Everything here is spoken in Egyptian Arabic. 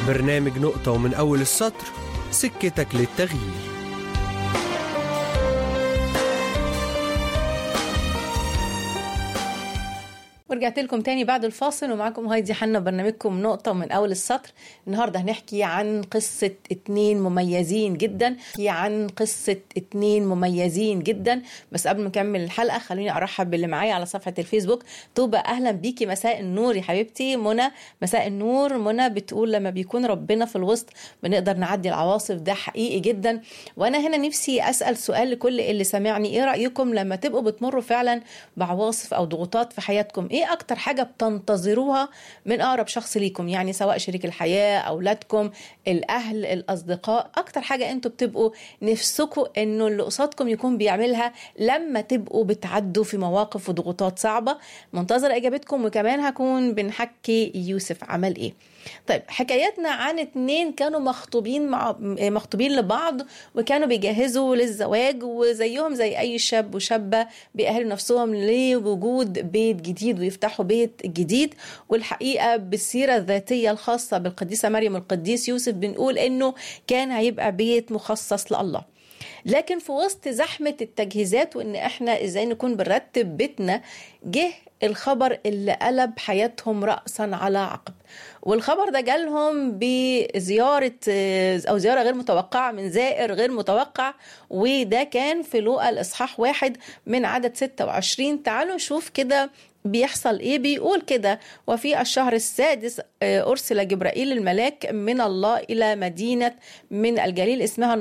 برنامج نقطة ومن أول السطر سكتك للتغيير ورجعت لكم تاني بعد الفاصل ومعاكم هايدي حنا برنامجكم نقطة من أول السطر النهاردة هنحكي عن قصة اتنين مميزين جدا عن قصة اتنين مميزين جدا بس قبل ما نكمل الحلقة خلوني أرحب باللي معايا على صفحة الفيسبوك توبة أهلا بيكي مساء النور يا حبيبتي منى مساء النور منى بتقول لما بيكون ربنا في الوسط بنقدر نعدي العواصف ده حقيقي جدا وأنا هنا نفسي أسأل سؤال لكل اللي سامعني إيه رأيكم لما تبقوا بتمروا فعلا بعواصف أو ضغوطات في حياتكم ايه اكتر حاجه بتنتظروها من اقرب شخص ليكم يعني سواء شريك الحياه اولادكم الاهل الاصدقاء اكتر حاجه انتوا بتبقوا نفسكم انه اللي قصادكم يكون بيعملها لما تبقوا بتعدوا في مواقف وضغوطات صعبه منتظر اجابتكم وكمان هكون بنحكي يوسف عمل ايه طيب حكاياتنا عن اتنين كانوا مخطوبين مع مخطوبين لبعض وكانوا بيجهزوا للزواج وزيهم زي اي شاب وشابه بيأهلوا نفسهم لوجود بيت جديد ويفتحوا بيت جديد والحقيقه بالسيره الذاتيه الخاصه بالقديسه مريم والقديس يوسف بنقول انه كان هيبقى بيت مخصص لله لكن في وسط زحمة التجهيزات وإن إحنا إزاي نكون بنرتب بيتنا جه الخبر اللي قلب حياتهم رأسا على عقب والخبر ده جالهم بزيارة أو زيارة غير متوقعة من زائر غير متوقع وده كان في لوقا الإصحاح واحد من عدد 26 تعالوا نشوف كده بيحصل ايه بيقول كده وفي الشهر السادس ارسل جبرائيل الملاك من الله الى مدينه من الجليل اسمها